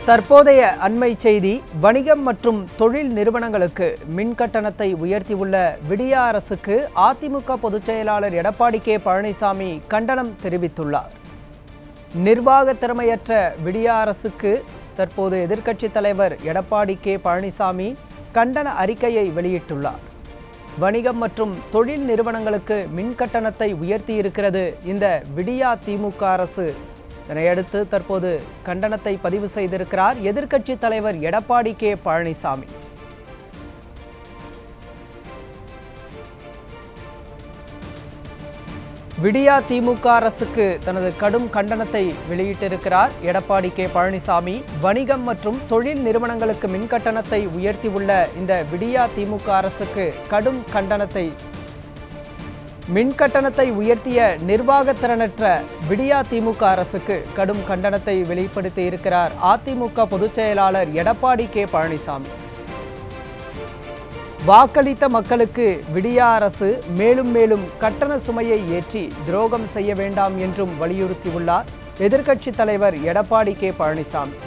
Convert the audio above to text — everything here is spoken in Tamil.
தற்போதைய அண்மை செய்தி வணிகம் மற்றும் தொழில் நிறுவனங்களுக்கு மின் கட்டணத்தை உயர்த்தியுள்ள விடியா அரசுக்கு அதிமுக பொதுச் செயலாளர் எடப்பாடி கே பழனிசாமி கண்டனம் தெரிவித்துள்ளார் நிர்வாக திறமையற்ற விடியா அரசுக்கு தற்போது எதிர்க்கட்சித் தலைவர் எடப்பாடி கே பழனிசாமி கண்டன அறிக்கையை வெளியிட்டுள்ளார் வணிகம் மற்றும் தொழில் நிறுவனங்களுக்கு மின் கட்டணத்தை உயர்த்தியிருக்கிறது இந்த விடியா திமுக அரசு இதனையடுத்து தற்போது கண்டனத்தை பதிவு செய்திருக்கிறார் எதிர்க்கட்சித் தலைவர் எடப்பாடி கே பழனிசாமி விடியா திமுக அரசுக்கு தனது கடும் கண்டனத்தை வெளியிட்டிருக்கிறார் எடப்பாடி கே பழனிசாமி வணிகம் மற்றும் தொழில் நிறுவனங்களுக்கு மின் கட்டணத்தை உயர்த்தியுள்ள இந்த விடியா திமுக அரசுக்கு கடும் கண்டனத்தை மின் கட்டணத்தை உயர்த்திய நிர்வாக திறனற்ற விடியா திமுக அரசுக்கு கடும் கண்டனத்தை வெளிப்படுத்தி இருக்கிறார் அதிமுக பொதுச் செயலாளர் எடப்பாடி கே பழனிசாமி வாக்களித்த மக்களுக்கு விடியா அரசு மேலும் மேலும் கட்டண சுமையை ஏற்றி துரோகம் செய்ய வேண்டாம் என்றும் வலியுறுத்தியுள்ளார் எதிர்க்கட்சித் தலைவர் எடப்பாடி கே பழனிசாமி